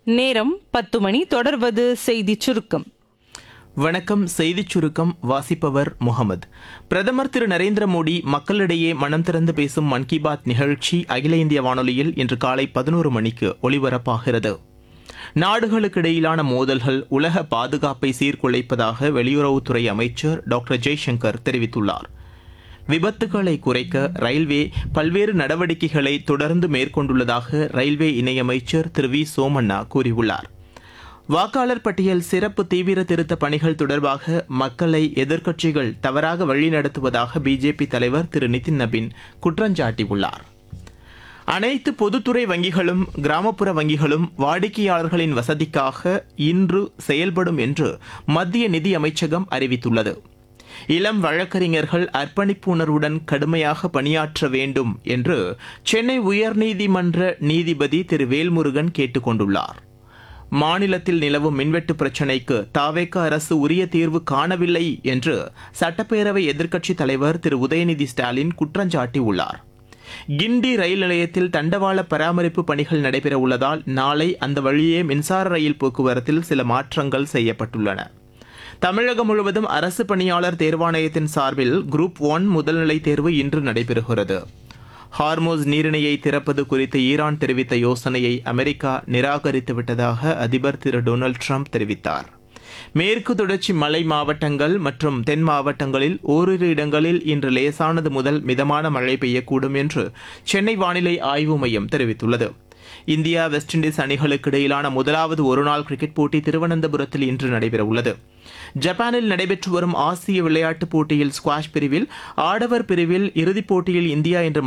நேரம் பத்து மணி தொடர்வது செய்தி சுருக்கம் வணக்கம் செய்திச் சுருக்கம் வாசிப்பவர் முகமது பிரதமர் திரு நரேந்திர மோடி மக்களிடையே மனம் திறந்து பேசும் மன் கி பாத் நிகழ்ச்சி அகில இந்திய வானொலியில் இன்று காலை பதினோரு மணிக்கு ஒலிபரப்பாகிறது நாடுகளுக்கிடையிலான மோதல்கள் உலக பாதுகாப்பை சீர்குலைப்பதாக வெளியுறவுத்துறை அமைச்சர் டாக்டர் ஜெய்சங்கர் தெரிவித்துள்ளார் விபத்துகளை குறைக்க ரயில்வே பல்வேறு நடவடிக்கைகளை தொடர்ந்து மேற்கொண்டுள்ளதாக ரயில்வே இணையமைச்சர் திரு வி சோமண்ணா கூறியுள்ளார் வாக்காளர் பட்டியல் சிறப்பு தீவிர திருத்த பணிகள் தொடர்பாக மக்களை எதிர்க்கட்சிகள் தவறாக வழிநடத்துவதாக பிஜேபி தலைவர் திரு நிதின் நபின் குற்றஞ்சாட்டியுள்ளார் அனைத்து பொதுத்துறை வங்கிகளும் கிராமப்புற வங்கிகளும் வாடிக்கையாளர்களின் வசதிக்காக இன்று செயல்படும் என்று மத்திய நிதி அமைச்சகம் அறிவித்துள்ளது இளம் வழக்கறிஞர்கள் அர்ப்பணிப்பு உணர்வுடன் கடுமையாக பணியாற்ற வேண்டும் என்று சென்னை உயர்நீதிமன்ற நீதிபதி திரு வேல்முருகன் கேட்டுக் கொண்டுள்ளார் மாநிலத்தில் நிலவும் மின்வெட்டு பிரச்சினைக்கு தாவேக அரசு உரிய தீர்வு காணவில்லை என்று சட்டப்பேரவை எதிர்க்கட்சித் தலைவர் திரு உதயநிதி ஸ்டாலின் குற்றஞ்சாட்டியுள்ளார் கிண்டி ரயில் நிலையத்தில் தண்டவாள பராமரிப்பு பணிகள் நடைபெற உள்ளதால் நாளை அந்த வழியே மின்சார ரயில் போக்குவரத்தில் சில மாற்றங்கள் செய்யப்பட்டுள்ளன தமிழகம் முழுவதும் அரசு பணியாளர் தேர்வாணையத்தின் சார்பில் குரூப் ஒன் முதல்நிலை தேர்வு இன்று நடைபெறுகிறது ஹார்மோஸ் நீரிணையை திறப்பது குறித்து ஈரான் தெரிவித்த யோசனையை அமெரிக்கா நிராகரித்து விட்டதாக அதிபர் திரு டொனால்டு ட்ரம்ப் தெரிவித்தார் மேற்கு தொடர்ச்சி மலை மாவட்டங்கள் மற்றும் தென் மாவட்டங்களில் ஓரிரு இடங்களில் இன்று லேசானது முதல் மிதமான மழை பெய்யக்கூடும் என்று சென்னை வானிலை ஆய்வு மையம் தெரிவித்துள்ளது இந்தியா வெஸ்ட் இண்டீஸ் அணிகளுக்கு இடையிலான முதலாவது ஒருநாள் கிரிக்கெட் போட்டி திருவனந்தபுரத்தில் இன்று நடைபெறவுள்ளது ஜப்பானில் நடைபெற்று வரும் ஆசிய விளையாட்டுப் போட்டியில் ஸ்குவாஷ் பிரிவில் ஆடவர் பிரிவில் இறுதிப் போட்டியில் இந்தியா இன்று